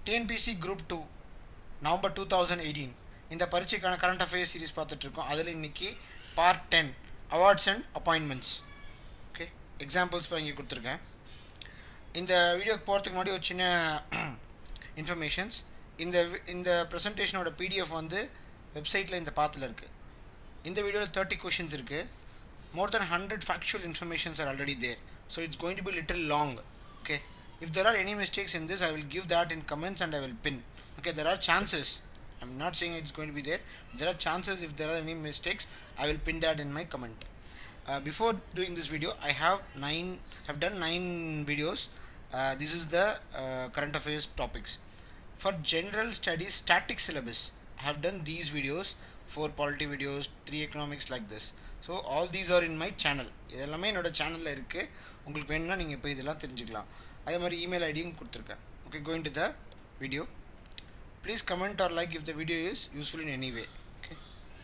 TNPSC group two November two thousand eighteen இந்த பரீட்சைக்கான current affairs series பார்த்துட்ருக்கோம் அதில் இன்றைக்கி part ten awards and appointments okay examples இப்போ இங்கே கொடுத்துருக்கேன் இந்த வீடியோக்கு போகிறதுக்கு முன்னாடி ஒரு சின்ன இன்ஃபர்மேஷன்ஸ் இந்த வி- இந்த ப்ரெசன்டேஷனோட பிடிஎஃப் வந்து வெப்சைட்டில் இந்த பாத்தில் இருக்குது இந்த வீடியோவில் தேர்ட்டி கொஷின்ஸ் இருக்குது more then hundred factual informations are already there so it's going to be little long okay if there are any mistakes in this I will give that in comments and I will pin okay there are chances I'm not saying it's going to be there there are chances if there are any mistakes I will pin that in my comment uh, before doing this video I have nine have done nine videos uh, this is the uh, current affairs topics for general studies static syllabus I have done these videos four polity videos three economics like this so all these are in my channel இதெல்லாமே என்னோட சேனலில் இருக்குது உங்களுக்கு வேணும்னா நீங்கள் போய் இதெல்லாம் தெரிஞ்சுக்கலாம் அதே மாதிரி இமெயில் ஐடியும் கொடுத்துருக்கேன் okay going to the video please comment or like if the video is useful in any way okay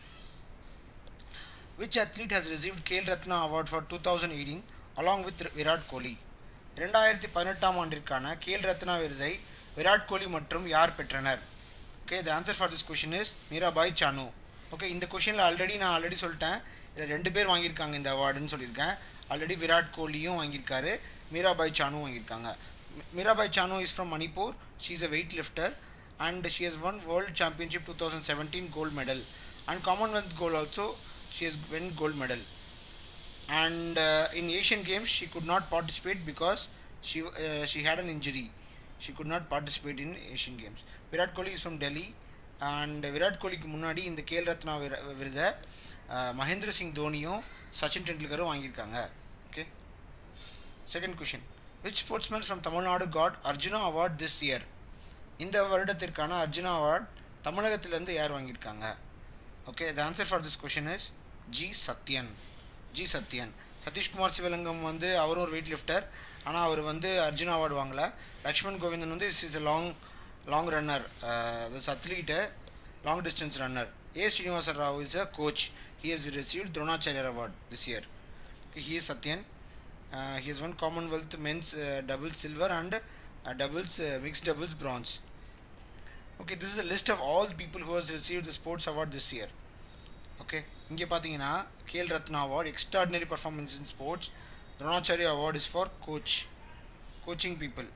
which athlete has received Khel Ratna award for two thousand eighteen along with Virat Kohli இரண்டாயிரத்தி பதினெட்டாம் ஆண்டிற்கான கேல் ரத்னா விருதை விராட் கோலி மற்றும் யார் பெற்றனர் okay the answer for this question is Mirabai Chanu okay இந்த கொஷினில் already நான் ஆல்ரெடி சொல்லிட்டேன் இதில் ரெண்டு பேர் வாங்கியிருக்காங்க இந்த அவார்டுன்னு சொல்லியிருக்கேன் ஆல்ரெடி விராட் கோலியும் வாங்கியிருக்காரு மீராபாய் சானும் வாங்கியிருக்காங்க மீ- Mirabai Chanu is from Manipur she is a weightlifter and she has won world championship two thousand seventeen gold medal and Commonwealth gold also she has won gold medal and uh, in Asian Games she could not participate because she uh, she had an injury. She could not participate in Asian Games. Virat Kohli is from Delhi and Virat கோலிக்கு முன்னாடி இந்த கேல் ரத்னா விர- விருதை uh, Mahendra Singh தோனியும் Sachin டெண்டுல்கரும் வாங்கியிருக்காங்க okay second question which sportsman from Tamil Nadu got Arjuna award this year இந்த வருடத்திற்கான Arjuna award தமிழகத்திலேருந்து யார் வாங்கியிருக்காங்க okay the answer for this question is G Sathiyan G Sathiyan Sathishkumar Sivalingam வந்து அவரும் ஒரு வெயிட் லிஃப்டர் ஆனால் அவர் வந்து அர்ஜுனா அவார்டு வாங்கல லக்ஷ்மண் கோவிந்தன் வந்து is is a long long runner this athlete long distance runner A Srinivasa Rao is a coach he has received Dronacharya award this year he is Sathiyan he has won Commonwealth men's double silver and doubles mix doubles bronze okay this is the list of all people who has received the sports award this year okay இங்கே பார்த்தீங்கன்னா Khel Ratna award extraordinary performance in sports Dronacharya award is for coach coaching people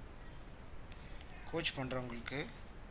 coach பண்ணுறவங்களுக்கு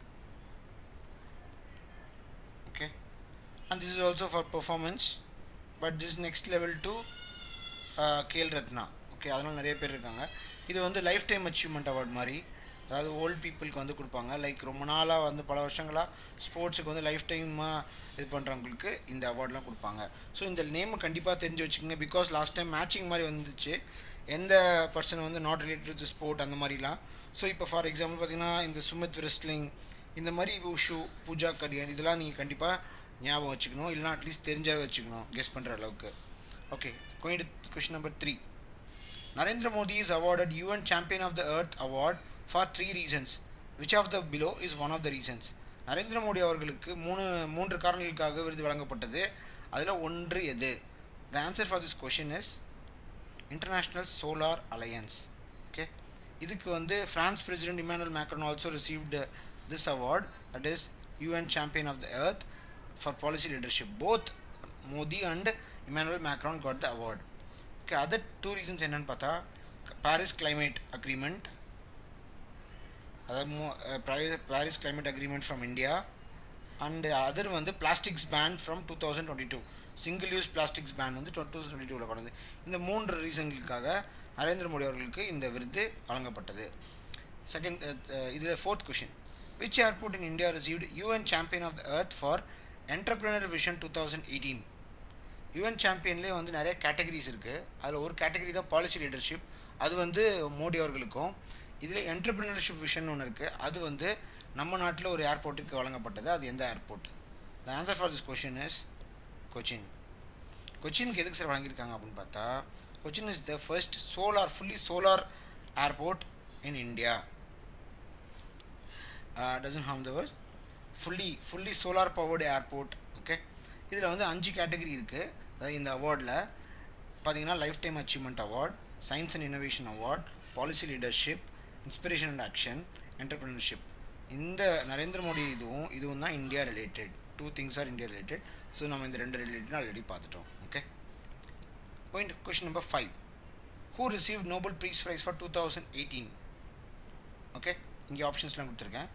okay and this is also for performance but this next level to Khel Ratna okay அதனால் நிறைய பேர் இருக்காங்க இது வந்து life lifetime achievement award மாதிரி அதாவது ஓல்ட் பீப்புளுக்கு வந்து கொடுப்பாங்க லைக் ரொம்ப நாளாக வந்து பல வருஷங்களாக ஸ்போர்ட்ஸுக்கு வந்து லைஃப் டைமாக இது பண்ணுறவங்களுக்கு இந்த அவார்ட்லாம் கொடுப்பாங்க ஸோ இந்த நேமை கண்டிப்பாக தெரிஞ்சு வச்சுக்கோங்க பிகாஸ் லாஸ்ட் டைம் மேட்சிங் மாதிரி வந்துச்சு எந்த பர்சன் வந்து நாட் ரிலேட்டட் டு ஸ்போர்ட் அந்த மாதிரிலாம் ஸோ இப்போ ஃபார் எக்ஸாம்பிள் பார்த்தீங்கன்னா இந்த சுமித் ரெஸ்லிங் இந்த மாதிரி உஷு பூஜா கடியன் இதெல்லாம் நீங்கள் கண்டிப்பாக ஞாபகம் வச்சுக்கணும் இல்லைனா அட்லீஸ்ட் தெரிஞ்சாவே வச்சுக்கணும் கெஸ் பண்ணுற அளவுக்கு okay going question number three Narendra Modi is awarded UN Champion of the Earth award for three reasons. Which of the below is one of the reasons? Narendra Modi அவர்களுக்கு மூணு மூன்று காரணங்களுக்காக விருது வழங்கப்பட்டது அதில் ஒன்று எது the answer for this question is international solar alliance okay இதுக்கு வந்து France president Emmanuel Macron also received this award that is UN champion of the earth for policy leadership both Modi and Emmanuel Macron got the award okay other two reasons என்னன்னு பார்த்தா Paris climate agreement அதாவது Paris climate agreement from India and other வந்து plastics ban from two thousand twenty two single use plastics ban வந்து two thousand twenty டூவில் கொண்டு வந்து இந்த மூன்று ரீசன்களுக்காக நரேந்திர மோடி அவர்களுக்கு இந்த விருது வழங்கப்பட்டது செகண்ட் இதில் fourth question which airport in India received UN champion of the earth for entrepreneur vision two thousand eighteen UN சாம்பியன்லேயே வந்து நிறைய கேட்டகரிஸ் இருக்குது அதில் ஒரு கேட்டகரி தான் பாலிசி லீடர்ஷிப் அது வந்து மோடி அவர்களுக்கும் இதில் என்டர்பிரினர்ஷிப் விஷன் ஒன்று இருக்குது அது வந்து நம்ம நாட்டில் ஒரு ஏர்போர்ட்டுக்கு வழங்கப்பட்டது அது எந்த airport the answer for this question is Cochin கொச்சினுக்கு எதுக்கு சார் வழங்கியிருக்காங்க அப்படின்னு பார்த்தா Cochin is the first solar fully solar airport in India டசன் ஹாம் the world fully fully solar powered airport okay இதில் வந்து அஞ்சு கேட்டகரி இருக்குது அதாவது இந்த அவார்டில் பார்த்தீங்கன்னா lifetime achievement award science and innovation award policy leadership inspiration and action entrepreneurship இந்த நரேந்திர மோடி இதுவும் இதுவும் தான் India related two things are India related so நம்ம இந்த ரெண்டு ரிலேட்டட் ஆல்ரெடி பார்த்துட்டோம் okay point question number five who receive Nobel prize prize for two thousand eighteen okay இங்கே ஆப்ஷன்ஸ்லாம் கொடுத்துருக்கேன்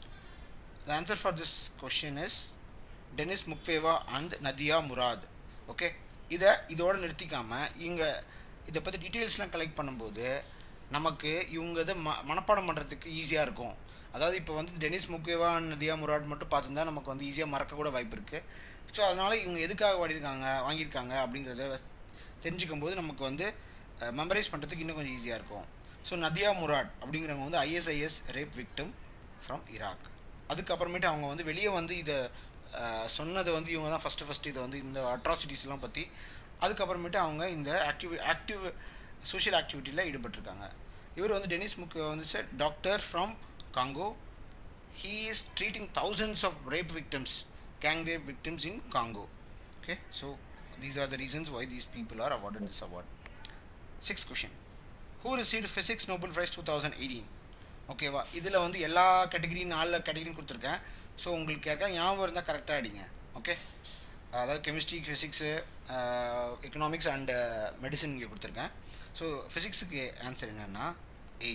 the answer for this question is Denis Mukwege and Nadia Murad okay இதை இதோடு நிறுத்திக்காமல் இங்கே இதை பற்றி டீட்டெயில்ஸ்லாம் கலெக்ட் பண்ணும்போது நமக்கு இவங்க இதை ம மனப்பாடம் பண்ணுறதுக்கு ஈஸியாக இருக்கும் அதாவது இப்போ வந்து டெனிஸ் முக்வேவா நதியா முராட் மட்டும் பார்த்துருந்தா நமக்கு வந்து ஈஸியாக மறக்கக்கூட வாய்ப்பு இருக்குது ஸோ அதனால் இவங்க எதுக்காக வாடிருக்காங்க வாங்கியிருக்காங்க அப்படிங்கிறத தெரிஞ்சுக்கும் போது நமக்கு வந்து மெமரைஸ் பண்ணுறதுக்கு இன்னும் கொஞ்சம் ஈஸியாக இருக்கும் ஸோ நதியா முராட் அப்படிங்கிறவங்க வந்து ISIS rape victim from Iraq அதுக்கப்புறமேட்டு அவங்க வந்து வெளியே வந்து இதை சொன்னது வந்து இவங்க தான் ஃபஸ்ட்டு ஃபஸ்ட்டு இதை வந்து இந்த அட்ராசிட்டிஸ்லாம் பற்றி அதுக்கப்புறமேட்டு அவங்க இந்த ஆக்டிவ் ஆக்டிவ் சோஷியல் ஆக்டிவிட்டியில் ஈடுபட்டிருக்காங்க இவர் வந்து டெனிஸ் முக் வந்து sir doctor from Congo he is treating thousands of rape victims gang rape victims in Congo. Okay, so these are the reasons why these people are awarded this award. Sixth question. Who received Physics Nobel Prize 2018? ஓகேவா இதில் வந்து எல்லா category நாலு கேட்டகரியும் கொடுத்துருக்கேன் so உங்களுக்கு கேட்க ஞாபகம் இருந்தால் கரெக்டாக அடிங்க ஓகே அதாவது chemistry physics economics and medicine இங்கே கொடுத்துருக்கேன் ஸோ ஃபிசிக்ஸுக்கு ஆன்சர் என்னென்னா A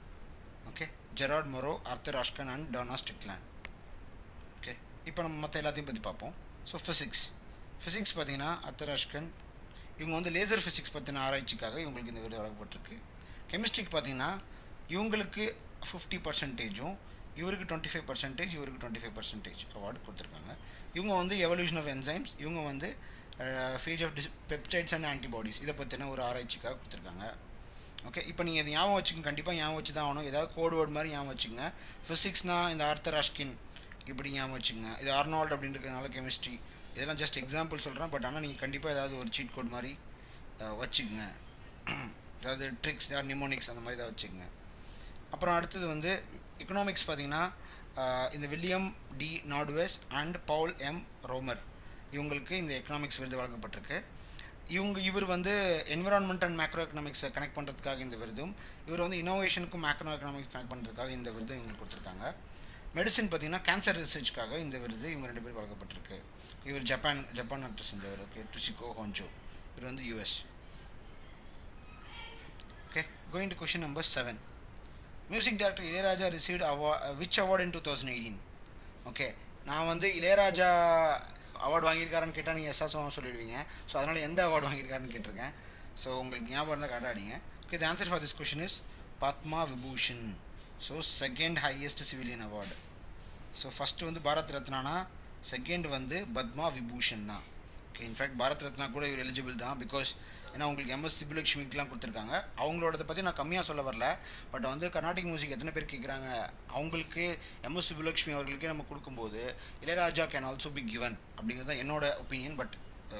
okay Gerard Mourou Arthur Ashkin and Donna Strickland okay இப்போ நம்ம மற்ற எல்லாத்தையும் பற்றி பார்ப்போம் ஸோ ஃபிசிக்ஸ் ஃபிசிக்ஸ் பார்த்தீங்கன்னா ஆர்த்தர் ஆஷ்கன் இவங்க வந்து லேசர் ஃபிசிக்ஸ் பற்றின ஆராய்ச்சிக்காக இவங்களுக்கு இந்த விருது வழங்கப்பட்டிருக்கு கெமிஸ்ட்ரிக்கு பார்த்தீங்கன்னா இவங்களுக்கு ஃபிஃப்டி பர்சன்டேஜும் இவருக்கு டுவெண்ட்டி ஃபைவ் பர்சன்டேஜ் இவருக்கு டுவெண்ட்டி ஃபைவ் பர்சன்டேஜ் அவார்டு கொடுத்துருக்காங்க இவங்க வந்து எவல்யூஷன் ஆஃப் என்சைம்ஸ் இவங்க வந்து phage of display peptides and antibodies இதை பற்றின ஒரு ஆராய்ச்சிக்காக கொடுத்துருக்காங்க ஓகே இப்போ நீங்கள் இது ஞாபகம் வச்சுக்கோங்க கண்டிப்பாக ஞாபகம் வச்சு தான் ஆகணும் ஏதாவது கோட் வேர்டு மாதிரி ஞாபகம் வச்சுங்க ஃபிசிக்ஸ்னால் இந்த ஆர்த்தர் அஷ்கின் இப்படி ஞாபகம் வச்சுங்க இது ஆர்னால்ட் அப்படின்றதுனால கெமிஸ்ட்ரி இதெல்லாம் ஜஸ்ட் எக்ஸாம்பிள் சொல்கிறேன் பட் ஆனால் நீங்கள் கண்டிப்பாக ஏதாவது ஒரு சீட் கோட் மாதிரி வச்சுக்கோங்க அதாவது ட்ரிக்ஸ் ஆர் நிமோனிக்ஸ் அந்த மாதிரி தான் வச்சுக்கோங்க அப்புறம் அடுத்தது வந்து எக்கனாமிக்ஸ் பார்த்தீங்கன்னா இந்த William D Nordhaus and Paul M Romer இவங்களுக்கு இந்த எக்கனாமிக்ஸ் விருது வழங்கப்பட்டிருக்கு இவங்க இவர் வந்து என்விரான்மெண்ட் அண்ட் மேக்ரோ எக்கனாமிக்ஸை கனெக்ட் பண்ணுறதுக்காக இந்த விருதும் இவர் வந்து இனோவேஷனுக்கும் மேக்ரோ எக்கனாமிக்ஸ் கனெக்ட் பண்ணுறதுக்காக இந்த விருதும் இவங்களுக்கு கொடுத்துருக்காங்க மெடிசன் பார்த்தீங்கன்னா கேன்சர் ரிசர்ச்க்காக இந்த விருது இவங்க ரெண்டு பேரும் வழங்கப்பட்டிருக்கு இவர் ஜப்பான் ஜப்பான் நாட்டை செஞ்சவர் ஓகே ட்ரிசிகோ ஹோஞ்சோ இவர் வந்து US okay going to question number seven music director Ilaiyaraaja received award which award in two thousand eighteen okay நான் வந்து இளையராஜா அவார்டு வாங்கியிருக்காருன்னு கேட்டால் நீங்கள் எஸ்ஆர் சொல்லிடுவீங்க ஸோ அதனால் எந்த அவார்டு வாங்கியிருக்காருன்னு கேட்டிருக்கேன் ஸோ உங்களுக்கு ஞாபகம் இருந்தால் காட்டாடிங்க okay the answer for this question is Padma Vibhushan so second highest civilian award so first வந்து பாரத் ரத்னானா செகண்ட் வந்து பத்மா விபூஷன் தான் ஓகே இன்ஃபேக்ட் பாரத் ரத்னா கூட இவர் எலிஜிபிள் தான் பிகாஸ் ஏன்னா உங்களுக்கு எம்எஸ் சுப்புலட்சுமிக்கெலாம் கொடுத்துருக்காங்க அவங்களோடத பற்றி நான் கம்மியாக சொல்ல வரல பட் வந்து கர்நாடிக் மியூசிக் எத்தனை பேர் கேட்குறாங்க அவங்களுக்கு எம்எஸ் சுப்புலட்சுமி அவர்களுக்கே நம்ம கொடுக்கும்போது Ilaiyaraaja can also be given அப்படிங்கிறது தான் என்னோட opinion but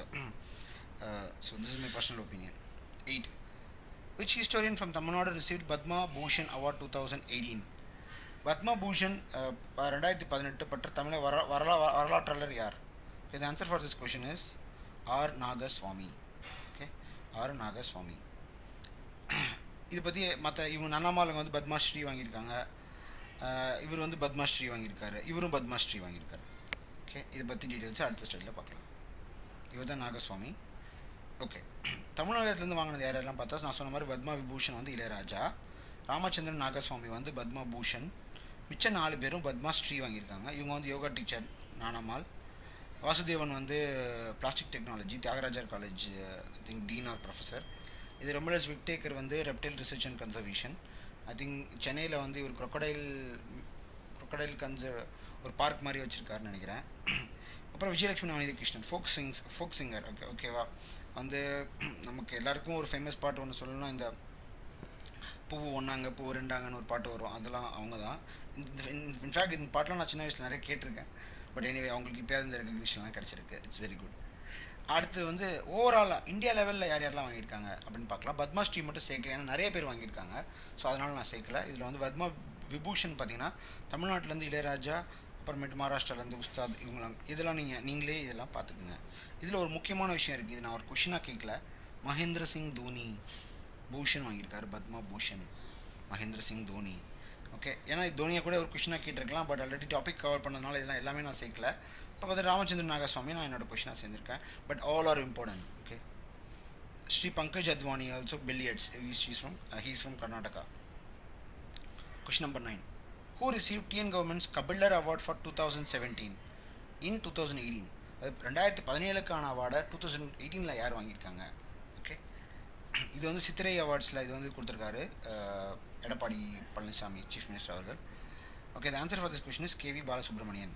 so this is my personal opinion eight which historian from Tamil Nadu received Padma Bhushan award two thousand eighteen Padma Bhushan ரெண்டாயிரத்தி பதினெட்டு பற்ற தமிழ வர வரலா வரலாற்றாளர் யார் இது answer for this question is R Nagaswamy okay R Nagaswamy இது பற்றி மற்ற இவங்க நன்னாமாலுங்க வந்து பத்மாஸ்ரீ வாங்கியிருக்காங்க இவர் வந்து பத்மாஸ்ரீ வாங்கியிருக்காரு இவரும் பத்மாஸ்ரீ வாங்கியிருக்காரு ஓகே இதை பற்றி டீட்டெயில்ஸ் அடுத்த ஸ்டைலில் பார்க்கலாம் இவர் தான் நாகஸ்வாமி ஓகே தமிழகத்துலேருந்து வாங்கினது யாரெல்லாம் பார்த்தா நான் சொன்ன மாதிரி பத்மா விபூஷன் வந்து இளையராஜா ராமச்சந்திரன் நாகஸ்வாமி வந்து பத்மா பூஷன் மிச்ச நாலு பேரும் பத்மா ஸ்ரீ வாங்கியிருக்காங்க இவங்க வந்து யோகா டீச்சர் நானம்மாள் வாசுதேவன் வந்து plastic technology Thiagarajar college I think dean or professor இது ரொம்பலஸ் விக்டேக்கர் வந்து reptile research and conservation I think சென்னையில் வந்து ஒரு க்ரொக்கடைல் க்ரொக்கடைல் கன்சர் ஒரு பார்க் மாதிரி வச்சுருக்காருன்னு நினைக்கிறேன் அப்புறம் Vijayalakshmi Navaneetha Krishnan folk sings folk singer okay ஓகேவா வந்து நமக்கு எல்லாருக்கும் ஒரு ஃபேமஸ் பாட்டு ஒன்று சொல்லணும்னா இந்த பூவு ஒன்றாங்க பூ ரெண்டாங்கன்னு ஒரு பாட்டு வரும் அதெல்லாம் அவங்க தான் இன்ஃபேக்ட் இந்த பாட்டெலாம் நான் சின்ன வயசில் நிறைய கேட்டிருக்கேன் பட் எனிவே அவங்களுக்கு இப்போ இந்த ரெக்கக்னிஷன்லாம் கிடச்சிருக்கு இட்ஸ் வெரி குட் அடுத்து வந்து ஓவராலாக இந்தியா லெவலில் யார் யாரெல்லாம் வாங்கியிருக்காங்க அப்படின்னு பார்க்கலாம் பத்மா ஸ்ரீ மட்டும் சேர்க்கல ஏன்னா நிறைய பேர் வாங்கியிருக்காங்க ஸோ அதனால் நான் சேர்க்கல இதில் வந்து பத்மா விபூஷன் பார்த்தீங்கன்னா தமிழ்நாட்டிலேருந்து இளையராஜா அப்புறமேட்டு மகாராஷ்டிராலேருந்து உஸ்தாத் இவங்களாம் இதெல்லாம் நீங்கள் நீங்களே இதெல்லாம் பார்த்துக்குங்க இதில் ஒரு முக்கியமான விஷயம் இருக்குது இது நான் ஒரு கொஷினாக கேட்கல மகேந்திர சிங் தோனி பூஷன் வாங்கியிருக்காரு பத்மா பூஷன் மகேந்திர சிங் தோனி ஓகே ஏன்னா இது தோனியை கூட ஒரு கொஷினாக கேட்டிருக்கலாம் பட் ஆல்ரெடி டாபிக் கவர் பண்ணதுனால இதெல்லாம் எல்லாமே நான் சேர்க்கல இப்போ பார்த்து ராமச்சந்திரன் நாகசுவாமி நான் என்னோட கொஷினாக சேர்ந்திருக்கேன் but all are important okay Shri Pankaj Advani also billiards he's from he's from Karnataka question number nine who receive TN government's Kapilar award for two thousand seventeen in two thousand eighteen அது ரெண்டாயிரத்தி பதினேழுக்கான அவார்டை டூ தௌசண்ட் எயிட்டீனில் யார் வாங்கியிருக்காங்க ஓகே இது வந்து சித்திரை அவார்ட்ஸில் இது வந்து கொடுத்துருக்காரு அஹ், எடப்பாடி பழனிசாமி சீஃப் மினிஸ்டர் அவர்கள் okay the answer for this question is KV Balasubramanian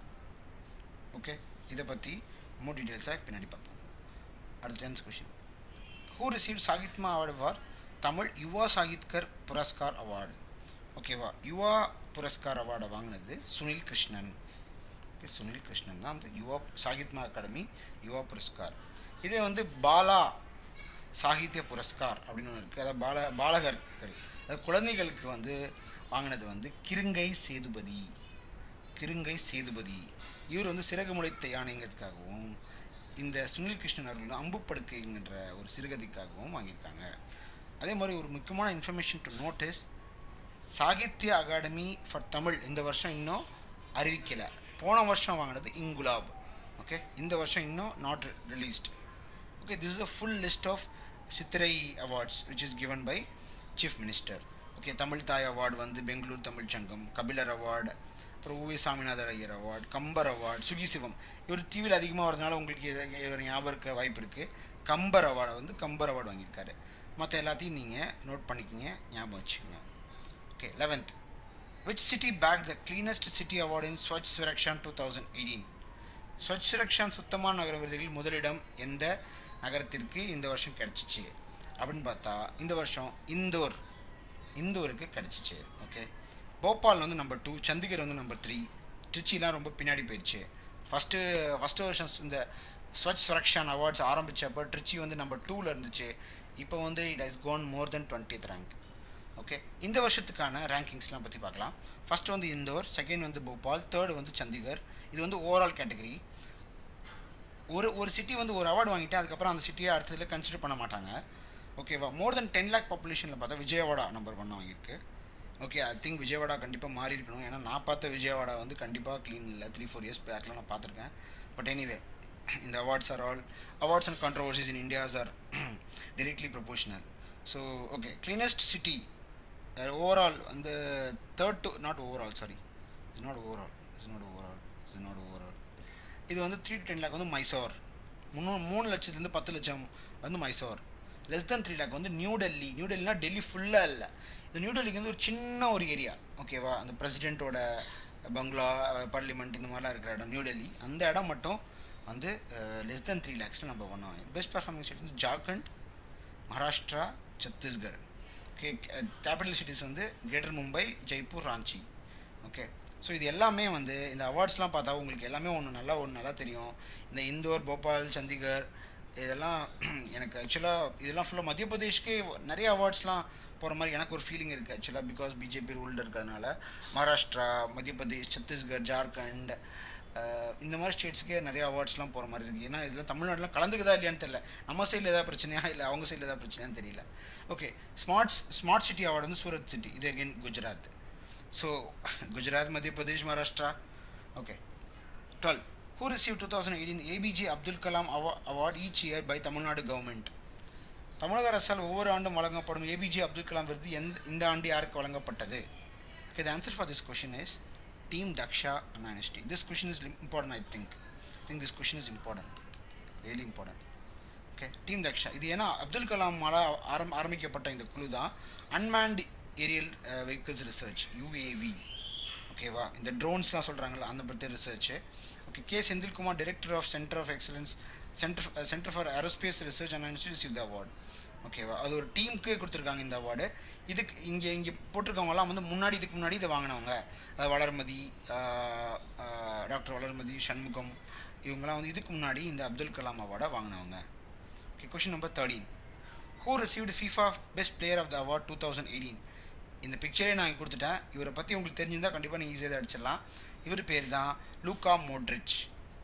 okay இதை பற்றி மோர் டீட்டெயில்ஸாக பின்னாடி பார்ப்போம் அடுத்த tenth question who receive Sahitya award for Tamil Yuva சாகித்கர் புரஸ்கார் அவார்டு ஓகேவா யுவா புரஸ்கார் அவார்டை வாங்கினது சுனில் கிருஷ்ணன் ஓகே சுனில் கிருஷ்ணன் தான் அந்த யுவா சாகித்மா அகாடமி யுவா புரஸ்கார் இதே வந்து பாலா சாகித்ய புரஸ்கார் அப்படின்னு ஒன்று இருக்குது அதாவது பால பாலகர்கள் அதாவது குழந்தைகளுக்கு வந்து வாங்கினது வந்து கிருங்கை சேதுபதி கிருங்கை சேதுபதி இவர் வந்து சிறகு முளைத்த யானைங்கிறதுக்காகவும் இந்த சுனில் கிருஷ்ணன் அவர்கள் வந்து அம்பு படுக்கைங்கிற ஒரு சிறுகதைக்காகவும் வாங்கியிருக்காங்க அதே மாதிரி ஒரு முக்கியமான information to notice Sahitya Akademi for Tamil இந்த வருஷம் இன்னும் அறிவிக்கலை போன வருஷம் வாங்கினது இங்குலாப் ஓகே இந்த வருஷம் இன்னும் not released okay this is the full list of Chithirai awards which is given by chief minister okay Tamil Thai award வந்து பெங்களூர் தமிழ் சங்கம் கபிலர் அவார்டு அப்புறம் ஊவி சாமிநாதர் ஐயர் அவார்டு கம்பர் அவார்டு சுகி சிவம் இவர் டிவியில் அதிகமாக வரதுனால உங்களுக்கு இதை இவர் ஞாபகம் இருக்க வாய்ப்பு இருக்குது கம்பர் அவார்டை வந்து கம்பர் அவார்டு வாங்கியிருக்காரு மற்ற எல்லாத்தையும் நீங்கள் நோட் பண்ணிக்கிங்க ஞாபகம் வச்சுக்கோங்க okay eleventh which city bag the cleanest city award in Swachh Survekshan two thousand eighteen Swachh Survekshan சுத்தமான நகர விருதுகளில் முதலிடம் எந்த நகரத்திற்கு இந்த வருஷம் கிடச்சிச்சு அப்படின்னு பார்த்தா இந்த வருஷம் இந்தோர் இந்தூருக்கு கிடச்சிச்சு ஓகே போபால் வந்து நம்பர் டூ சண்டிகர் வந்து நம்பர் த்ரீ திருச்சிலாம் ரொம்ப பின்னாடி போயிடுச்சு ஃபஸ்ட்டு ஃபஸ்ட்டு வருஷம் இந்த ஸ்வச் சுரக்ஷான் அவார்ட்ஸ் ஆரம்பித்தப்போ திருச்சி வந்து நம்பர் டூவில் இருந்துச்சு இப்போ வந்து it has gone more than twentieth rank okay இந்த வருஷத்துக்கான ரேங்கிங்ஸ்லாம் பற்றி பார்க்கலாம் ஃபர்ஸ்ட் வந்து இந்தோர் செகண்ட் வந்து போபால் தேர்டு வந்து சண்டிகர் இது வந்து ஓவரால் கேட்டகரி ஒரு ஒரு சிட்டி வந்து ஒரு அவார்டு வாங்கிட்டு அதுக்கப்புறம் அந்த சிட்டியை அடுத்ததில் கன்சிடர் பண்ண மாட்டாங்க ஓகேவா மோர் தென் டென் லேக் பாப்புலேஷனில் பார்த்தா விஜயவாடா நம்பர் ஒன் வாங்கியிருக்கு ஓகே ஐ திங்க் விஜயவாடா கண்டிப்பாக மாறி இருக்கணும் ஏன்னா நான் பார்த்த விஜயவாடா வந்து கண்டிப்பாக க்ளீன் இல்லை த்ரீ ஃபோர் இயர்ஸ் பேக்கில் நான் பார்த்துருக்கேன் பட் எனிவே இந்த awards are all awards and controversies in India's are directly proportional so okay cleanest city overall வந்து third to not overall sorry is not overall is not overall is not overall இது வந்து three to ten lakh வந்து மைசோர் முந்நூறு மூணு லட்சத்துலேருந்து பத்து லட்சம் வந்து Mysore less than three lakh வந்து நியூ டெல்லி நியூ டெல்லினா டெல்லி ஃபுல்லாக இல்லை இந்த நியூ டெல்லிக்கு வந்து ஒரு சின்ன ஒரு ஏரியா ஓகேவா அந்த பிரசிடெண்ட்டோட பங்களா பார்லிமெண்ட் இந்த மாதிரிலாம் இருக்கிற இடம் நியூ டெல்லி அந்த இடம் மட்டும் வந்து லெஸ் தென் த்ரீ லேக்ஸில் நம்ம பண்ணுவோம் பெஸ்ட் பர்ஃபார்மிங் ஸ்டேட் வந்து Jharkhand Maharashtra Chhattisgarh okay capital cities வந்து Greater Mumbai Jaipur Ranchi okay so இது எல்லாமே வந்து இந்த அவார்ட்ஸ்லாம் பார்த்தா உங்களுக்கு எல்லாமே ஒன்று நல்லா ஒன்று நல்லா தெரியும் இந்த இந்தோர் போபால் சண்டிகர் இதெல்லாம் எனக்கு ஆக்சுவலாக இதெல்லாம் ஃபுல்லாக மத்திய பிரதேஷ்க்கு நிறைய அவார்ட்ஸ்லாம் போகிற மாதிரி எனக்கு ஒரு ஃபீலிங் இருக்குது ஆக்சுவலாக பிகாஸ் பிஜேபி ரூல்டு இருக்கிறதுனால மகாராஷ்டிரா மத்திய பிரதேஷ் சத்தீஸ்கர் ஜார்க்கண்ட் அஹ் இந்த மாதிரி ஸ்டேட்ஸ்க்கே நிறைய அவார்ட்ஸ்லாம் போகிற மாதிரி இருக்குது ஏன்னா இதெல்லாம் தமிழ்நாட்டில் கலந்துக்குதா இல்லையான்னு தெரியல நம்ம சைடில் ஏதாவது பிரச்சனையா இல்லை அவங்க சைடில் ஏதாவது பிரச்சனையான்னு தெரியல okay smart smart city award வந்து சூரத் சிட்டி இது again Gujarat so Gujarat Madhya Pradesh Maharashtra okay twelve who receive two thousand eighteen APJ Abdul Kalam award each year by Tamil Nadu government தமிழக அரசால் ஒவ்வொரு ஆண்டும் வழங்கப்படும் ஏபிஜே அப்துல் கலாம் விருது எந்த இந்த ஆண்டு யாருக்கு வழங்கப்பட்டது okay the answer for this question is team Daksha அனானிஸ்டி this question is important I think think this question is important really important okay team Daksha இது ஏன்னா அப்துல் கலாமால் ஆரம் ஆரம்பிக்கப்பட்ட இந்த குழு தான் unmanned aerial vehicles research UAV ஓகேவா இந்த ட்ரோன்ஸ்லாம் சொல்கிறாங்கல்ல அந்த பற்றி research okay K Senthilkumar director of centre of excellence centre centre for aerospace research and institute the award ஓகேவா அது ஒரு டீமுக்கே கொடுத்துருக்காங்க இந்த அவார்டு இதுக்கு இங்கே இங்கே போட்டிருக்கவங்கலாம் வந்து முன்னாடி இதுக்கு முன்னாடி இதை வாங்கினவங்க அதாவது வளர்மதி ஆஹ், ஆஹ், டாக்டர் வளர்மதி சண்முகம் இவங்கெல்லாம் வந்து இதுக்கு முன்னாடி இந்த அப்துல் கலாம் அவார்டை வாங்கினவங்க okay question number thirteen who received FIFA best player of the award two thousand eighteen இந்த பிக்சரே நான் இங்க கொடுத்துட்டேன் இவரை பற்றி உங்களுக்கு தெரிஞ்சிருந்தால் கண்டிப்பாக நீங்கள் ஈஸியாக அடிச்சிடலாம் இவர் பேர் தான் லூகா மோட்ரிச்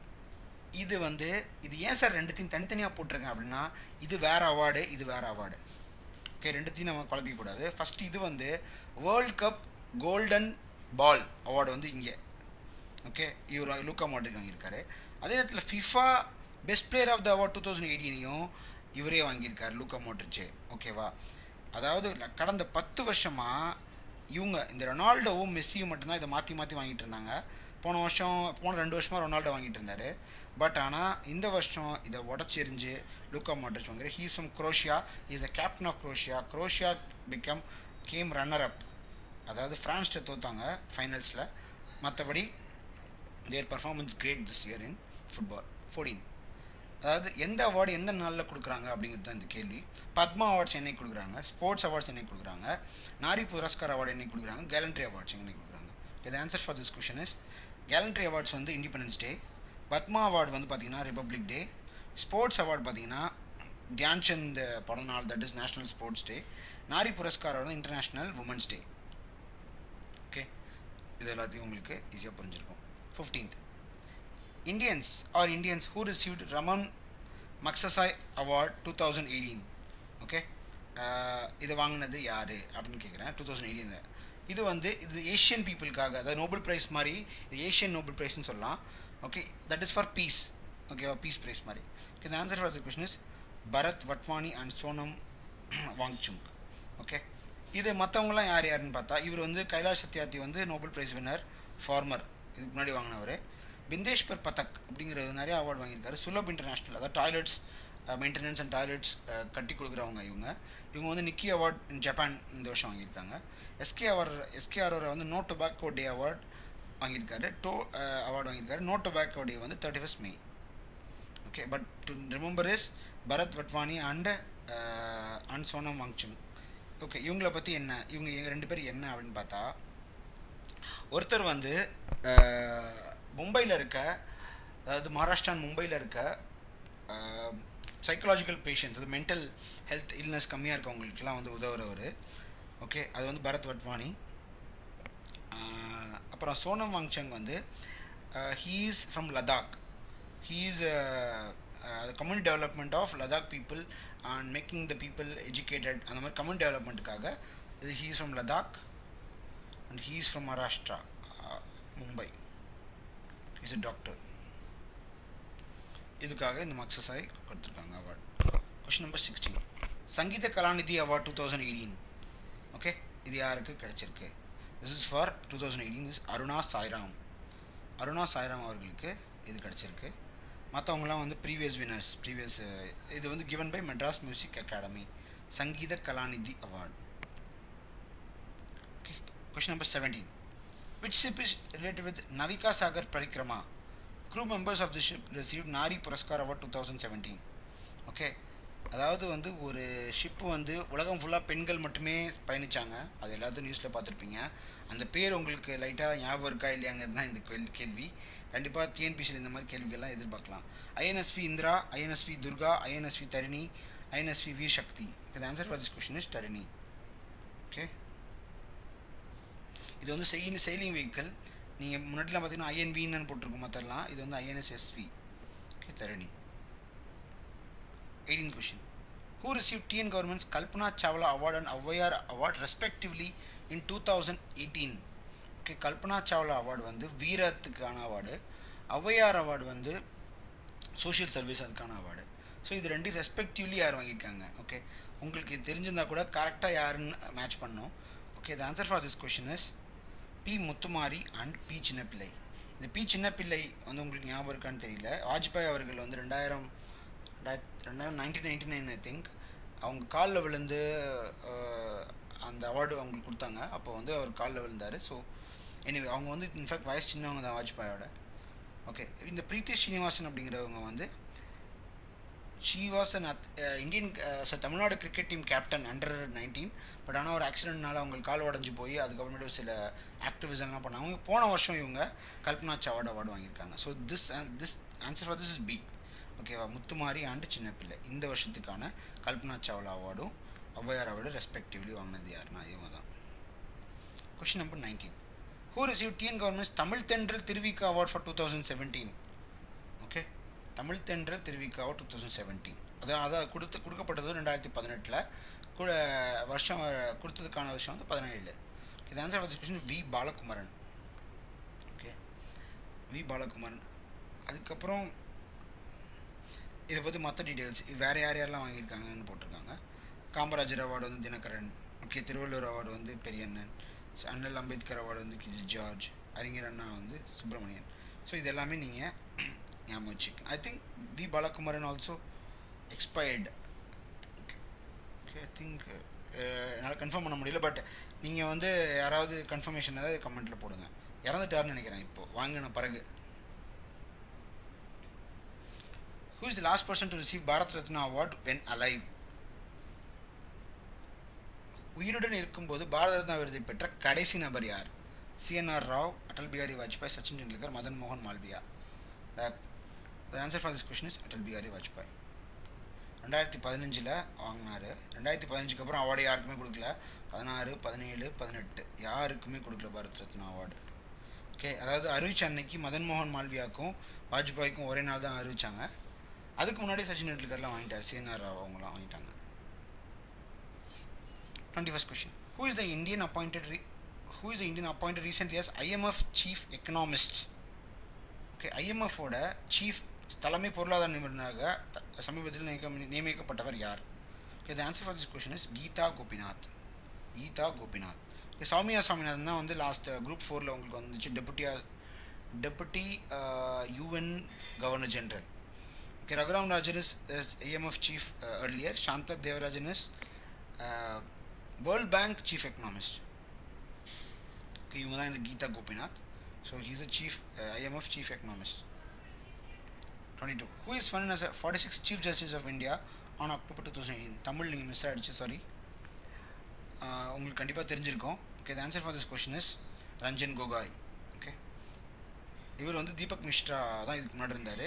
இது வந்து இது ஏன் சார் ரெண்டுத்தையும் தனித்தனியாக போட்டிருக்கேன் அப்படின்னா இது வேறு அவார்டு இது வேறு அவார்டு ஓகே ரெண்டுத்தையும் நம்ம குழப்பிக்கூடாது ஃபஸ்ட்டு இது வந்து world cup golden ball award வந்து இங்கே ஓகே இவர் லூக்கா மாட்ரிக் வாங்கியிருக்காரு அதே நேரத்தில் FIFA best player of the award two thousand எயிட்டீனையும் இவரே வாங்கியிருக்காரு லூக்கா மாட்ரிச்சு ஓகேவா அதாவது ல- கடந்த பத்து வருஷமாக இவங்க இந்த ரொனால்டோவும் மெஸ்ஸியும் மட்டும்தான் இதை மாற்றி மாற்றி வாங்கிட்டு இருந்தாங்க போன வருஷம் போன ரெண்டு வருஷமாக ரொனால்டோ வாங்கிட்டு இருந்தார் பட் ஆனால் இந்த வருஷம் இதை உடச்செறிஞ்சு லூக்கா மாட்ரிச் வாங்குற he's from Croatia is the captain of Croatia Croatia become came runner up அதாவது ஃப்ரான்ஸ்கிட்ட தோத்தாங்க ஃபைனல்ஸில் மற்றபடி their performance great this year in football fourteen அதாவது எந்த அவார்டு எந்த நாளில் கொடுக்குறாங்க அப்படிங்கிறது தான் இந்த கேள்வி பத்மா அவார்ட்ஸ் என்னைக்கு கொடுக்குறாங்க ஸ்போர்ட்ஸ் அவார்ட்ஸ் என்னைக்கு கொடுக்குறாங்க நாரி புரஸ்கார் அவார்டு என்னைக்கு கொடுக்குறாங்க கேலண்ட்ரி அவார்ட்ஸ் என்னைக்கு கொடுக்குறாங்க இது answer for this question is gallantry awards வந்து இண்டிபெண்டன்ஸ் டே பத்மா அவார்டு வந்து பார்த்தீங்கன்னா ரிப்பப்ளிக் டே ஸ்போர்ட்ஸ் அவார்டு பார்த்தீங்கன்னா தியான்சந்த் பிறந்த நாள் that is national sports day Nari Puraskar வந்து இன்டர்நேஷ்னல் உமன்ஸ் டே ஓகே இது எல்லாத்தையும் உங்களுக்கு ஈஸியாக புரிஞ்சிருக்கும் fifteenth Indians are Indians who received Ramon Magsaysay award two thousand eighteen okay இது வாங்கினது யார் அப்படின்னு கேட்குறேன் டூ தௌசண்ட் எயிட்டீனில் இது வந்து இது ஏஷியன் பீப்புளுக்காக அதாவது நோபல் ப்ரைஸ் மாதிரி இது ஏஷியன் நோபல் ப்ரைஸ்னு சொல்லலாம் okay that is for peace ஓகேவா பீஸ் ப்ரைஸ் மாதிரி இந்த answer for the question is Bharat Vatwani and Sonam Wangchuk okay இது மற்றவங்களாம் யார் யாருன்னு பார்த்தா இவர் வந்து கைலாஷ் சத்யார்த்தி வந்து நோபல் ப்ரைஸ் வின்னர் ஃபார்மர் இதுக்கு முன்னாடி வாங்கினவர் பிந்தேஷ்வர் பதக் அப்படிங்கிற நிறைய அவார்டு வாங்கியிருக்காரு சுலப் இன்டர்நேஷ்னல் அதாவது டாய்லெட்ஸ் மெயின்டெனன்ஸ் அண்ட் டாய்லெட்ஸ் கட்டி கொடுக்குறவங்க இவங்க இவங்க வந்து நிக்கி அவார்ட் இன் ஜப்பான் இந்த வருஷம் வாங்கியிருக்காங்க எஸ்கே அவர் எஸ்கே ஆரோரை வந்து நோ டொபாக்கோ டே அவார்ட் வாங்கியிருக்காரு டோ அவார்டு வாங்கியிருக்காரு நோ டொபாக்கோ டே வந்து thirty first May okay but to remember is Bharat Vatwani and and Sonam Wangchuk okay இவங்கள பற்றி என்ன இவங்க எங்கள் ரெண்டு பேர் என்ன அப்படின்னு பார்த்தா ஒருத்தர் வந்து மும்பையில் இருக்க அதாவது மகாராஷ்டிரா மும்பையில் இருக்க சைக்கலாஜிக்கல் பேஷண்ட்ஸ் அது மென்டல் ஹெல்த் இல்னஸ் கம்மியாக இருக்கவங்களுக்குலாம் வந்து உதவுறவர் ஓகே அது வந்து பரத் வட்வானி ஆஹ் அப்புறம் சோனம் வாங்சங் வந்து he's from Ladakh he's community development of Ladakh people and making the people educated அந்த மாதிரி கம்யூனிட்டி டெவலப்மெண்ட்டுக்காக இது he's from Ladakh and he's from Maharashtra Mumbai is a doctor இதுக்காக இந்த மக்சஸாய் கொடுத்துருக்காங்க award question number sixteen Sangeetha Kalanidhi award two thousand eighteen okay இது யாருக்கு கிடைச்சிருக்கு this is for two thousand eighteen is Aruna Sairam Aruna Sairam அவர்களுக்கு இது கிடச்சிருக்கு மற்றவங்களாம் வந்து ப்ரீவியஸ் வினர்ஸ் ப்ரீவியஸ் இது வந்து given by Madras music academy Sangeetha Kalanidhi award question number seventeen which ship is related with Navika Sagar Parikrama. Crew members of the ship received Nari Puraskar Award 2017. Okay அதாவது வந்து ஒரு ஷிப்பு வந்து உலகம் ஃபுல்லாக பெண்கள் மட்டுமே பயணிச்சாங்க அது எல்லாத்தையும் நியூஸில் பார்த்துருப்பீங்க அந்த பேர் உங்களுக்கு லைட்டாக ஞாபகம் இருக்கா இல்லையாங்கிறது தான் இந்த கேள்வி கேள்வி கண்டிப்பாக டிஎன்பிசியில் இந்த மாதிரி கேள்விகள்லாம் எதிர்பார்க்கலாம் INSV Indira INSV Durga INSV Tarini INSV Veer Shakti இது answer for this question is Tarini okay இது வந்து செயின் செயிலிங் வெஹிக்கிள் நீங்கள் முன்னாடிலாம் பார்த்தீங்கன்னா ஐஎன்வின்னு போட்டிருக்கும் மற்றெல்லாம் இது வந்து INSSV okay Tarini eighteen question who receive TN government's Kalpana Chawla award and Avvaiyar award respectively in two thousand eighteen okay Kalpana Chawla award வந்து வீரத்துக்கான அவார்டு ஔவையார் அவார்டு வந்து சோஷியல் சர்வீஸ் அதுக்கான அவார்டு ஸோ இது ரெண்டு ரெஸ்பெக்டிவ்லி யார் வாங்கியிருக்காங்க ஓகே உங்களுக்கு இது தெரிஞ்சிருந்தா கூட கரெக்டாக யாருன்னு மேட்ச் பண்ணோம் okay the answer for this question is P Muthumari and P Chinnapillai இந்த பி சின்னப்பிள்ளை வந்து உங்களுக்கு ஞாபகம் இருக்கான்னு தெரியல வாஜ்பாய் அவர்கள் வந்து ரெண்டாயிரம் ரெண்டாயிரம் nineteen ninety nine I think அவங்க காலில் விழுந்து அஹ், அந்த அவார்டு அவங்களுக்கு கொடுத்தாங்க அப்போ வந்து அவர் காலில் விழுந்தார் ஸோ எனிவே அவங்க வந்து இன்ஃபேக்ட் வயசு சின்னவங்க தான் வாஜ்பாயோட ஓகே இந்த பிரீத்தி ஸ்ரீனிவாசன் அப்படிங்கிறவங்க வந்து she was an Indian so Tamil Nadu cricket team captain under nineteen but ஆனால் ஒரு ஆக்சிடென்ட்னால அவங்க கால் உடஞ்சி போய் அதுக்கப்புறமேட்டு சில ஆக்டிவிசம்லாம் பண்ணாங்க அவங்க போன வருஷம் இவங்க கல்பனா சாவட் அவார்டு வாங்கியிருக்காங்க so this this answer for this is P ஓகேவா முத்துமாரி அண்ட் சின்னப்பிள்ளை இந்த வருஷத்துக்கான கல்பனா சாவ்லா அவார்டும் ஔவையார் அவார்டு ரெஸ்பெக்டிவ்லி வாங்கினது யாருன்னா இவங்க தான் question number nineteen who receive TN government's Tamil Thendral Thiruvika award for two thousand seventeen okay Tamil Thendral Thiruvika award two thousand seventeen அதான் அதான் கொடுத்து கொடுக்கப்பட்டது ரெண்டாயிரத்தி பதினெட்டில் கூட வருஷம் கொடுத்ததுக்கான வருஷம் வந்து பதினேழு இது answer for this question V Balakumaran okay V Balakumaran அதுக்கப்புறம் இதை பற்றி மற்ற டீட்டெயில்ஸ் வேறு யார் யாரெல்லாம் வாங்கியிருக்காங்கன்னு போட்டிருக்காங்க காமராஜர் அவார்டு வந்து தினகரன் ஓகே திருவள்ளுவர் அவார்டு வந்து பெரியண்ணன் அண்ணல் அம்பேத்கர் அவார்டு வந்து கிஜி ஜார்ஜ் அறிஞர் அண்ணா வந்து சுப்பிரமணியன் ஸோ இது எல்லாமே நீங்கள் ஞாபகம் வச்சுக்க I think V Balakumaran also expired okay I think என்னால் கன்ஃபார்ம் பண்ண முடியல பட் நீங்கள் வந்து யாராவது கன்ஃபர்மேஷன் ஏதாவது கமெண்ட்டில் போடுங்க இறந்துட்டாருன்னு நினைக்கிறேன் இப்போது வாங்கின பிறகு who is the last person to receive Bharat Ratna award when alive உயிருடன் இருக்கும்போது பாரத ரத்னா விருதை பெற்ற கடைசி நபர் யார் சிஎன்ஆர் ராவ் அடல் பிகாரி வாஜ்பாய் சச்சின் டெண்டுல்கர் மதன் மோகன் Malviya the answer for this question is Atal Bihari Vajpayee ரெண்டாயிரத்தி பதினஞ்சில் வாங்கினார் ரெண்டாயிரத்தி பதினஞ்சுக்கு அப்புறம் அவார்டு யாருக்குமே கொடுக்கல பதினாறு பதினேழு பதினெட்டு யாருக்குமே கொடுக்கல பாரத் ரத்னா அவார்டு ஓகே அதாவது அறிவிச்ச அன்னைக்கு மதன் மோகன் மால்வியாக்கும் வாஜ்பாய்க்கும் ஒரே நாள் தான் அறிவிச்சாங்க அதுக்கு முன்னாடி சச்சின் டெண்டுல்கர்லாம் வாங்கிட்டார் சிஎன்ஆர் ராவ் அவங்களாம் வாங்கிட்டாங்க twenty first question who is the Indian appointed re who is the Indian appointed recently as IMF chief economist okay ஐஎம்எஃபோட சீஃப் தலைமை பொருளாதார நிபுணராக த- சமீபத்தில் நியமிக்க- நியமிக்கப்பட்டவர் யார் okay the answer for this question is Gita Gopinath Gita Gopinath okay Soumya Swaminathan தான் வந்து லாஸ்ட் குரூப் ஃபோரில் உங்களுக்கு வந்துச்சு டெபுட்டியா deputy UN governor general Okay, Raghuram Rajan is, is AMF chief uh, earlier. Shanta Devarajan is uh, World Bank chief economist. Okay, இவங்க தான் இந்த Gita Gopinath so he's a chief IMF chief economist twenty two who is one as forty six chief justice of India on October two thousand eighteen Tamil நீங்கள் miss ஆகிடுச்சு sorry உங்களுக்கு கண்டிப்பாக தெரிஞ்சிருக்கும் okay the answer for this question is Ranjan Gogoi okay இவர் வந்து தீபக் மிஸ்ரா தான் இதுக்கு முன்னாடி இருந்தார்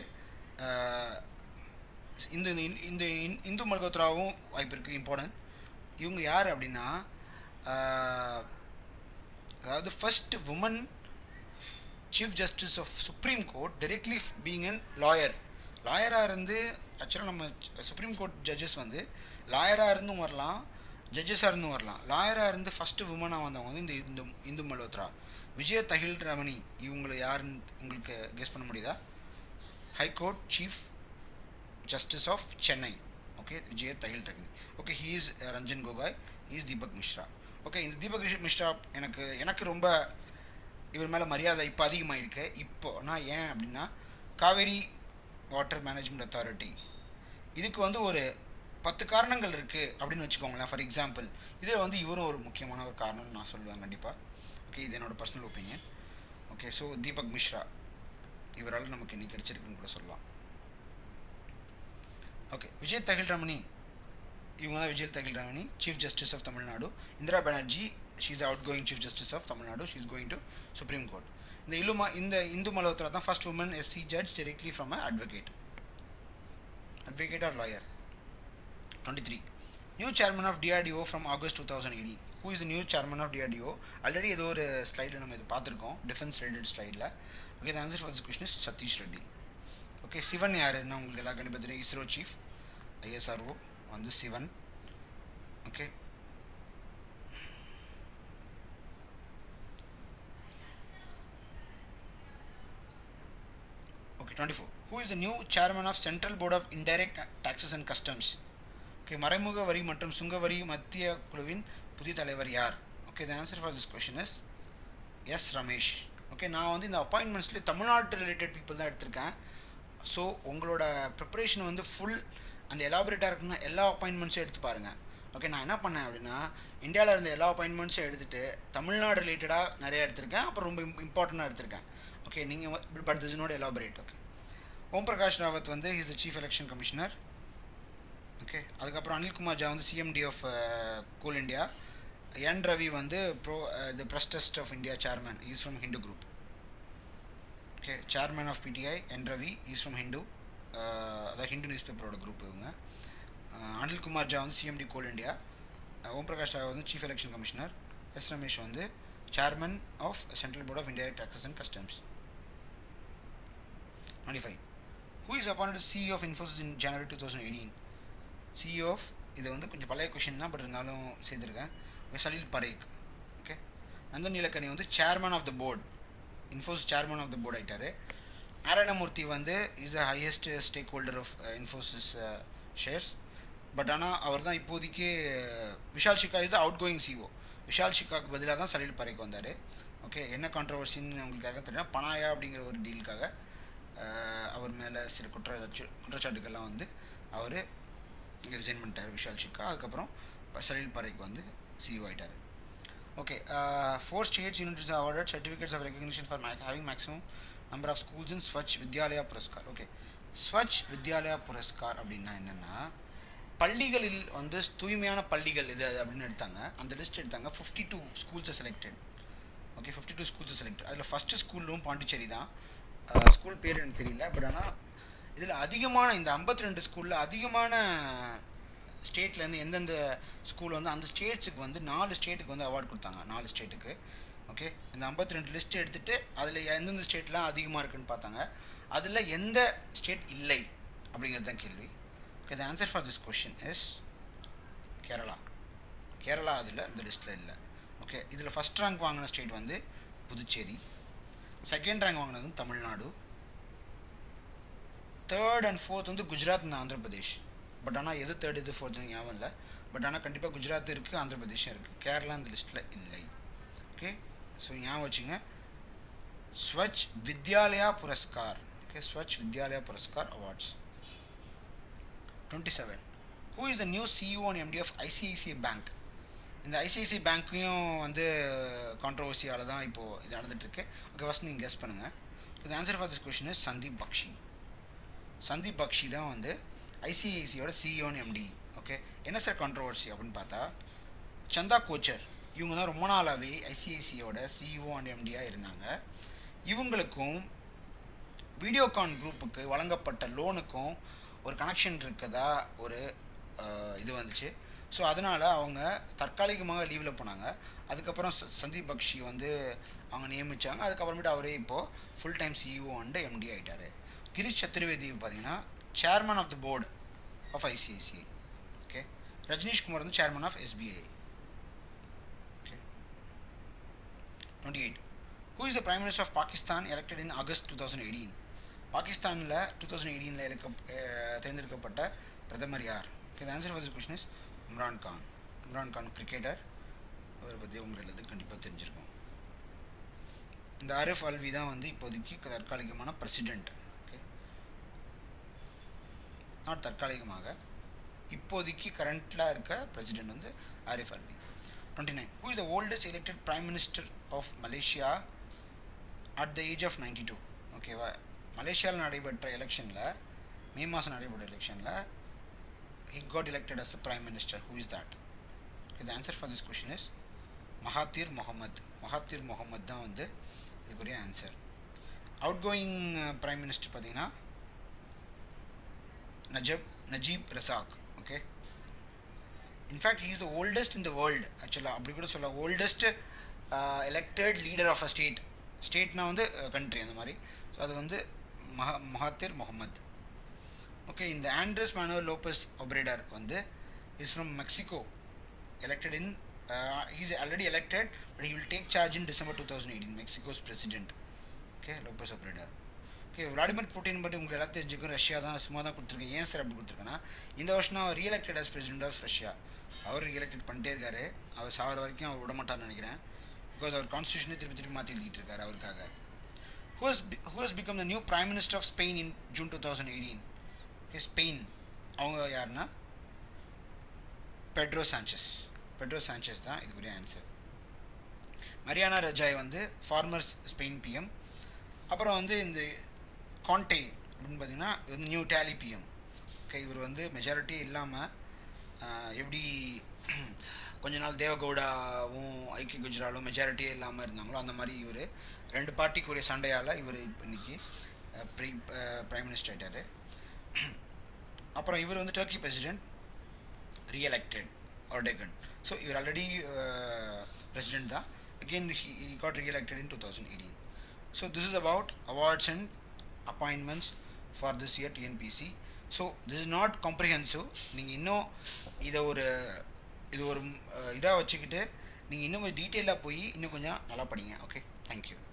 இந்த இந்த- இந்த இந்- இந்து மல்கோத்ராவும் வாய்ப்பு இருக்குது இம்பார்ட்டன்ட் இவங்க யார் அப்படின்னா ஆஹ், அதாவது first woman chief justice of supreme court directly being an lawyer லாயராக இருந்து ஆக்சுவலாக நம்ம சுப்ரீம் கோர்ட் ஜட்ஜஸ் வந்து லாயராக இருந்தும் வரலாம் ஜட்ஜஸாக இருந்தும் வரலாம் லாயராக இருந்து ஃபஸ்ட்டு உமனாக வந்தவங்க வந்து இந்த இந்து இந்து மல்ஹோத்ரா விஜய தஹில் ரமணி இவங்களை யாருன்னு உங்களுக்கு கெஸ் பண்ண முடியுதா high court chief justice of Chennai okay Vijaya Tahil Ramani okay he is Ranjan Gogoi he is Deepak Mishra okay இந்த தீபக் மிஸ்ரா எனக்கு எனக்கு ரொம்ப இவர் மேலே மரியாதை இப்போ அதிகமாகிருக்கு இப்போ நான் ஏன் அப்படின்னா காவேரி வாட்டர் மேனேஜ்மெண்ட் அத்தாரிட்டி இதுக்கு வந்து ஒரு பத்து காரணங்கள் இருக்குது அப்படின்னு வச்சுக்கோங்களேன் ஃபார் எக்ஸாம்பிள் இதில் வந்து இவரும் ஒரு முக்கியமான ஒரு காரணம்னு நான் சொல்லுவேன் கண்டிப்பாக ஓகே இது என்னோட personal opinion okay so Deepak Mishra இவரால் நமக்கு இன்னைக்கு கிடைச்சிருக்குன்னு கூட சொல்லலாம் ஓகே விஜய் தகில் ரமணி இவங்க தான் Vijay Tahil Ramani chief justice of Tamil Nadu Indira Banerjee she is out going chief justice of Tamil Nadu she is going to supreme court இந்த இலுமா இந்த இந்து மல்ஹோத்ரா தான் first woman SC judge directly from a advocate advocate or lawyer twenty three new chairman of DRDO from August two thousand eighteen who is new chairman of DRDO already ஏதோ ஒரு ஸ்லைடில் நம்ம இது பார்த்துருக்கோம் டிஃபென்ஸ் ரிலேட்டட் ஸ்லைடில் okay answer for this question is Satheesh Reddy okay Sivan யாருன்னா உங்களுக்கு எல்லாம் கண்டிப்பாக தெரியும் இஸ்ரோ சீஃப் ஐஎஸ்ஆர்ஓ வந்து Sivan okay okay twenty four who is the new chairman of central board of indirect taxes and customs okay மறைமுக வரி மற்றும் சுங்க வரி மத்திய குழுவின் புதிய தலைவர் யார் okay the answer for this question is S Ramesh okay நான் வந்து இந்த அப்பாயின்மெண்ட்ஸ்லேயே தமிழ்நாட்டு ரிலேட்டட் பீப்புள் தான் எடுத்திருக்கேன் ஸோ உங்களோட ப்ரிப்பரேஷன் வந்து ஃபுல் அண்ட் எலாபரேட்டாக இருக்குன்னா எல்லா அப்பாயின்மெண்ட்ஸும் எடுத்து பாருங்கள் ஓகே நான் என்ன பண்ணேன் அப்படின்னா இந்தியாவில் இருந்த எல்லா அப்பாயின்மெண்ட்ஸும் எடுத்துகிட்டு தமிழ்நாடு ரிலேட்டடாக நிறைய எடுத்திருக்கேன் அப்புறம் ரொம்ப இம்பார்ட்டண்ட்டாக எடுத்திருக்கேன் ஓகே நீங்கள் but this note elaborate okay Om Prakash Rawat வந்து is the chief election commissioner okay அதுக்கப்புறம் அனில்குமார் ஜா வந்து CMD of coal India N Ravi வந்து pro the press trust of India chairman is from Hindu group okay chairman of PTI N Ravi is from Hindu அதாவது Hindu news பேப்பரோட group இவங்க அஹ் அனில்குமார் ஜா வந்து CMD coal India Om Prakash Rao வந்து chief election commissioner S Ramesh வந்து chairman of central board of indirect taxes and customs twenty five who is appointed CE of Infosys in January two thousand eighteen CEO of இது வந்து கொஞ்சம் பழைய question தான் but இருந்தாலும் சேர்த்துருக்கேன் okay Salil Parekh okay Nandan Nilekani வந்து chairman of the board Infosys chairman of the board ஆகிட்டார் நாராயணமூர்த்தி வந்து is the highest stake holder of Infosys shares but ஆனால் அவர் தான் இப்போதைக்கு Vishal Sikka is the out going CEO Vishal ஷிகாக்கு பதிலாக தான் சலீல் பரைக்கு வந்தார் ஓகே என்ன கான்ட்ரவர்சின்னு உங்களுக்கு யாருக்கும் தெரியும் பனாயா அப்படிங்கிற ஒரு டீலுக்காக அவர் மேலே சில குற்றச்சாட்டு குற்றச்சாட்டுக்கள்லாம் வந்து அவர் ரிசைன் பண்ணிட்டார் விஷால் ஷிக்கா அதுக்கப்புறம் சலீல் பரைக்கு வந்து சிஇஓ ஆகிட்டார் okay four states units awarded certificates of recognition for having maximum number of schools in Swachh Vidyalaya Puraskar okay Swachh Vidyalaya Puraskar அப்படின்னா என்னென்னா பள்ளிகளில் வந்து தூய்மையான பள்ளிகள் இது அப்படின்னு எடுத்தாங்க அந்த லிஸ்ட் எடுத்தாங்க ஃபிஃப்டி டூ ஸ்கூல்ஸை செலக்டட் ஓகே ஃபிஃப்டி டூ ஸ்கூல்ஸை செலக்ட் அதில் ஃபஸ்ட்டு ஸ்கூலும் பாண்டிச்சேரி தான் ஸ்கூல் பேர் எனக்கு தெரியல பட் ஆனால் இதில் அதிகமான இந்த ஐம்பத்தி ரெண்டு ஸ்கூலில் அதிகமான ஸ்டேட்லேருந்து எந்தெந்த ஸ்கூல் வந்து அந்த ஸ்டேட்ஸுக்கு வந்து நாலு ஸ்டேட்டுக்கு வந்து அவார்ட் கொடுத்தாங்க நாலு ஸ்டேட்டுக்கு ஓகே இந்த ஐம்பத்தி ரெண்டு லிஸ்ட் எடுத்துகிட்டு அதில் எந்தெந்த ஸ்டேட்லாம் அதிகமாக இருக்குன்னு பார்த்தாங்க அதில் எந்த ஸ்டேட் இல்லை அப்படிங்கிறது தான் கேள்வி okay the answer for this question is Kerala Kerala அதில் இந்த லிஸ்ட்டில் இல்லை ஓகே இதில் ஃபஸ்ட் ரேங்க் வாங்கின ஸ்டேட் வந்து புதுச்சேரி செகண்ட் ரேங்க் வாங்கினது வந்து தமிழ்நாடு தேர்ட் அண்ட் ஃபோர்த் வந்து குஜராத் அண்ட் ஆந்திர பிரதேஷ் பட் ஆனால் எது தேர்ட் எது ஃபோர்த் ஞாபகம் இல்லை பட் ஆனால் கண்டிப்பாக குஜராத் இருக்குது ஆந்திர பிரதேஷும் இருக்குது கேரளா இந்த லிஸ்ட்டில் இல்லை ஓகே ஸோ ஞாபகம் வச்சுங்க Swachh Vidyalaya Puraskar okay Swachh Vidyalaya Puraskar awards twenty seven who is the new CEO and MD of ICICI bank இந்த ஐசிஐசி பேங்க்கையும் வந்து கான்ட்ரவர்சியால் தான் இப்போது இது நடந்துகிட்ருக்கு ஓகே ஃபஸ்ட் நீங்கள் கெஸ் பண்ணுங்கள் இது answer for this question is Sandeep Bakhshi Sandeep Bakhshi தான் வந்து ஐசிஐசியோட சிஇஓன் எம்டி ஓகே என்ன சார் கான்ட்ரவர்சி அப்படின்னு பார்த்தா சந்தா கோச்சர் இவங்க தான் ரொம்ப நாளாகவே ஐசிஐசியோட சிஇஓ அண்ட் எம்டியாக இருந்தாங்க இவங்களுக்கும் வீடியோகான் குரூப்புக்கு வழங்கப்பட்ட லோனுக்கும் ஒரு கனெக்ஷன் இருக்கதா ஒரு இது வந்துச்சு ஸோ அதனால் அவங்க தற்காலிகமாக லீவில் போனாங்க அதுக்கப்புறம் சந்தீப் பக்ஷி வந்து அவங்க நியமித்தாங்க அதுக்கப்புறமேட்டு அவரே இப்போது full time CEO and MD ஆகிட்டார் கிரீஷ் சத்துர்வேதி பார்த்தீங்கன்னா chairman of the board of ICICI okay Rajnish Kumar வந்து chairman of SBI okay twenty eight who is the prime minister of Pakistan elected in August two thousand eighteen பாகிஸ்தானில் டூ தௌசண்ட் எயிட்டீனில் எலக்க தேர்ந்தெடுக்கப்பட்ட பிரதமர் யார் okay answer for this question is Imran Khan Imran Khan cricketer அவரை பற்றி உங்களுக்கு எல்லாத்துக்கும் கண்டிப்பாக தெரிஞ்சிருக்கும் இந்த ஆரிஃப் அல்வி தான் வந்து இப்போதைக்கு தற்காலிகமான பிரசிடெண்ட் ஓகே நாட் தற்காலிகமாக இப்போதைக்கு கரண்ட்டில் இருக்க பிரசிடெண்ட் வந்து Arif Alvi twenty nine who is the oldest elected prime minister of Malaysia at the age of ninety two ஓகேவா மலேசியாவில் நடைபெற்ற எலெக்ஷனில் மே மாதம் நடைபெற்ற எலெக்ஷனில் he got elected as the prime minister who is that okay, the answer for this question is மகாத்தீர் Mohammed மகாத்தீர் Mohammed தான் வந்து இதுக்குரிய answer out going prime minister பார்த்தீங்கன்னா நஜப் Najib Razak okay in fact he is the oldest in the world ஆக்சுவலாக அப்படி கூட சொல்ல oldest elected leader of a state ஸ்டேட்னா வந்து கண்ட்ரி அந்த மாதிரி ஸோ அது வந்து மஹா மகாத்தீர் முகமது ஓகே இந்த ஆண்ட்ரஸ் மேனுவல் லோபஸ் ஒப்ரேடர் வந்து is from Mexico elected in he's already elected but he will take charge in December two thousand eighteen Mexico's president okay Lopez Obrador okay Vladimir Putin பற்றி உங்களுக்கு எல்லாம் தெரிஞ்சுக்கும் Russia தான் சும்மா தான் கொடுத்துருக்கேன் ஏன் சார் அப்படி கொடுத்துருக்கேன்னா இந்த வருஷம் அவர் reelected as president of Russia அவர் ரீஎலெக்டட் பண்ணிட்டே இருக்காரு அவர் சாகிற வரைக்கும் அவர் விட மாட்டார்னு நினைக்கிறேன் பிகாஸ் அவர் கான்ஸ்டியூஷனே திருப்பி திருப்பி மாற்றி எழுதிட்டு இருக்காரு அவருக்காக who has who has become the new prime minister of Spain in June two thousand eighteen Spain அவங்க யாருன்னா பெட்ரோ சான்சஸ் பெட்ரோ சான்சஸ் தான் இதுக்குரிய ஆன்சர் மரியானா ரஜாய் வந்து ஃபார்மர் ஸ்பெயின் பிஎம் அப்புறம் வந்து இந்த கான்டே அப்படின்னு பார்த்தீங்கன்னா இது நியூ டேலி பிஎம் ஓகே இவர் வந்து மெஜாரிட்டி இல்லாமல் எப்படி கொஞ்ச நாள் தேவகவுடாவும் ஐக்கிய குஜராலும் மெஜாரிட்டியே இல்லாமல் இருந்தாங்களோ அந்த மாதிரி இவர் ரெண்டு பார்ட்டிக்குரிய சண்டையால் இவர் இப்போ இன்னைக்கு ப்ரீ ப்ரைம் மினிஸ்டர் ஆகிட்டார் அப்புறம் இவர் வந்து Turkey president reelected Erdogan so இவர் ஆல்ரெடி பிரசிடென்ட் தான் again he got reelected in two thousand eighteen so this is about awards and appointments for this year TNPSC so this is not comprehensive நீங்கள் இன்னும் இதை ஒரு இது ஒரு இதாக வச்சுக்கிட்டு நீங்கள் இன்னும் கொஞ்சம் டீட்டெயிலாக போய் இன்னும் கொஞ்சம் நல்லா படிங்க ஓகே தேங்க்யூ